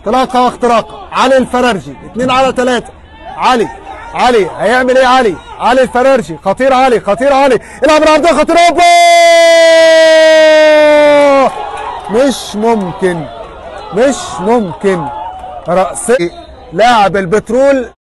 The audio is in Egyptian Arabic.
انطلاقه واختراقه علي الفرارجي اثنين على ثلاثه علي علي هيعمل ايه علي علي الفرارجي خطير علي خطير علي العب العرضيه خطير هوبا مش ممكن مش ممكن رأسي لاعب البترول